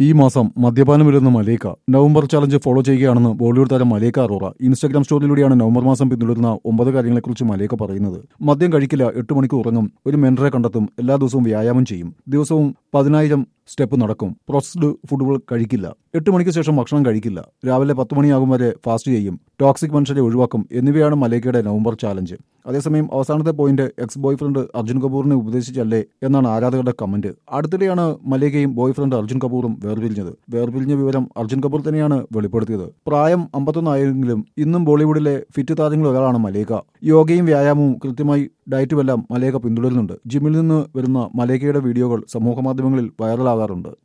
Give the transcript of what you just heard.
ഈ മാസം മദ്യപാനം വിരുന്ന മലേക്ക നവംബർ ചാലഞ്ച് ഫോളോ ചെയ്യുകയാണെന്ന് ബോളിവുഡ് താരം മലേക്ക അറോറ ഇൻസ്റ്റാഗ്രാം സ്റ്റോറിയിലൂടെയാണ് നവംബർ മാസം പിന്തുടരുന്ന ഒമ്പത് കാര്യങ്ങളെക്കുറിച്ച് മലേക്ക പറയുന്നത് മദ്യം കഴിക്കില്ല എട്ട് മണിക്കൂർ ഉറങ്ങും ഒരു മെൻഡറെ കണ്ടെത്തും എല്ലാ ദിവസവും വ്യായാമം ചെയ്യും ദിവസവും പതിനായിരം സ്റ്റെപ്പ് നടക്കും പ്രോസസ്ഡ് ഫുഡുകൾ കഴിക്കില്ല എട്ട് മണിക്ക് ശേഷം ഭക്ഷണം കഴിക്കില്ല രാവിലെ പത്ത് മണിയാകും വരെ ഫാസ്റ്റ് ചെയ്യും ടോക്സിക് മനുഷ്യരെ ഒഴിവാക്കും എന്നിവയാണ് മലേക്കയുടെ നവംബർ ചാലഞ്ച് അതേസമയം അവസാനത്തെ point ex boyfriend Arjun കപൂറിനെ ഉപദേശിച്ചല്ലേ എന്നാണ് ആരാധകരുടെ കമന്റ് അടുത്തിടെയാണ് മലേക്കയും ബോയ് ഫ്രണ്ട് അർജുൻ കപൂറും വേർപിരിഞ്ഞത് വേർപിരിഞ്ഞ വിവരം അർജുൻ കപൂർ തന്നെയാണ് വെളിപ്പെടുത്തിയത് പ്രായം അമ്പത്തൊന്നായെങ്കിലും ഇന്നും ബോളിവുഡിലെ ഫിറ്റ് താരങ്ങളിൽ ഒരാളാണ് മലേക്ക യോഗയും വ്യായാമവും കൃത്യമായി ഡയറ്റുമെല്ലാം മലേക്ക പിന്തുടരുന്നുണ്ട് ജിമ്മിൽ നിന്ന് വരുന്ന മലേക്കയുടെ വീഡിയോകൾ സമൂഹമാധ്യമങ്ങളിൽ വൈറലാകാറുണ്ട്